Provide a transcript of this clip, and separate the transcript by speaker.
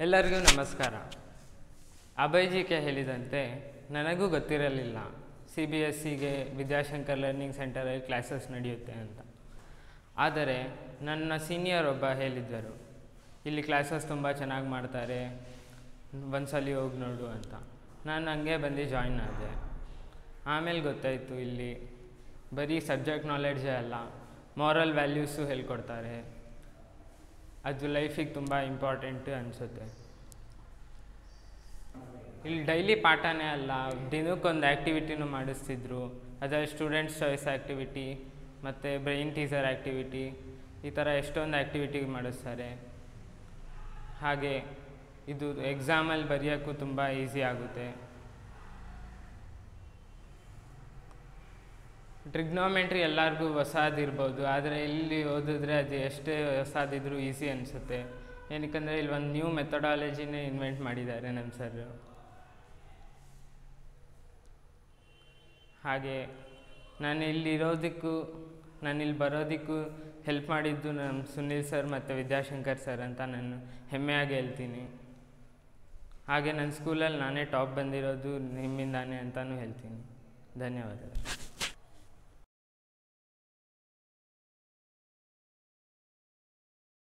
Speaker 1: ಎಲ್ಲರಿಗೂ ನಮಸ್ಕಾರ ಅಭಯ್ಜಿಕೆ ಹೇಳಿದಂತೆ ನನಗೂ ಗೊತ್ತಿರಲಿಲ್ಲ ಸಿ ಬಿ ಎಸ್ ಸಿಗೆ ವಿದ್ಯಾಶಂಕರ್ ಲರ್ನಿಂಗ್ ಸೆಂಟರಲ್ಲಿ ಕ್ಲಾಸಸ್ ನಡೆಯುತ್ತೆ ಅಂತ ಆದರೆ ನನ್ನ ಸೀನಿಯರ್ ಒಬ್ಬ ಹೇಳಿದ್ದರು ಇಲ್ಲಿ ಕ್ಲಾಸಸ್ ತುಂಬ ಚೆನ್ನಾಗಿ ಮಾಡ್ತಾರೆ ಒಂದ್ಸಲಿ ಹೋಗಿ ನೋಡು ಅಂತ ನಾನು ಹಂಗೆ ಬಂದು ಜಾಯಿನ್ ಆದೆ ಆಮೇಲೆ ಗೊತ್ತಾಯಿತು ಇಲ್ಲಿ ಬರೀ ಸಬ್ಜೆಕ್ಟ್ ನಾಲೆಡ್ಜೇ ಅಲ್ಲ ಮಾರಲ್ ವ್ಯಾಲ್ಯೂಸು ಹೇಳ್ಕೊಡ್ತಾರೆ ಅದು ಲೈಫಿಗೆ ತುಂಬ ಇಂಪಾರ್ಟೆಂಟ್ ಅನಿಸುತ್ತೆ ಇಲ್ಲಿ ಡೈಲಿ ಪಾಠನೇ ಅಲ್ಲ ದಿನಕ್ಕೊಂದು ಆ್ಯಕ್ಟಿವಿಟಿನೂ ಮಾಡಿಸ್ತಿದ್ರು ಅದರಲ್ಲಿ ಸ್ಟೂಡೆಂಟ್ಸ್ ಚಾಯ್ಸ್ ಆ್ಯಕ್ಟಿವಿಟಿ ಮತ್ತು ಬ್ರೈನ್ ಟೀಸರ್ ಆ್ಯಕ್ಟಿವಿಟಿ ಈ ಥರ ಎಷ್ಟೊಂದು ಆ್ಯಕ್ಟಿವಿಟಿ ಮಾಡಿಸ್ತಾರೆ ಹಾಗೆ ಇದು ಎಕ್ಸಾಮಲ್ಲಿ ಬರೆಯೋಕ್ಕೂ ತುಂಬ ಈಸಿ ಆಗುತ್ತೆ ಟ್ರಿಗ್ನೋಮೆಂಟ್ರಿ ಎಲ್ಲರಿಗೂ ಹೊಸದಿರ್ಬೋದು ಆದರೆ ಇಲ್ಲಿ ಓದಿದ್ರೆ ಅದು ಎಷ್ಟೇ ಹೊಸದಿದ್ರೂ ಈಸಿ ಅನಿಸುತ್ತೆ ಏನಕ್ಕಂದರೆ ಇಲ್ಲಿ ಒಂದು ನ್ಯೂ ಮೆಥಡಾಲಜಿನೇ ಇನ್ವೆಂಟ್ ಮಾಡಿದ್ದಾರೆ ನಮ್ಮ ಸರ್ ಹಾಗೆ ನಾನು ಇಲ್ಲಿರೋದಕ್ಕೂ ನಾನು ಇಲ್ಲಿ ಬರೋದಕ್ಕೂ ಹೆಲ್ಪ್ ಮಾಡಿದ್ದು ನಮ್ಮ ಸುನಿಲ್ ಸರ್ ಮತ್ತು ವಿದ್ಯಾಶಂಕರ್ ಸರ್ ಅಂತ ನಾನು ಹೆಮ್ಮೆಯಾಗಿ ಹೇಳ್ತೀನಿ ಹಾಗೆ ನನ್ನ ಸ್ಕೂಲಲ್ಲಿ ನಾನೇ ಟಾಪ್ ಬಂದಿರೋದು ನಿಮ್ಮಿಂದಾನೇ ಅಂತಲೂ ಹೇಳ್ತೀನಿ ಧನ್ಯವಾದಗಳು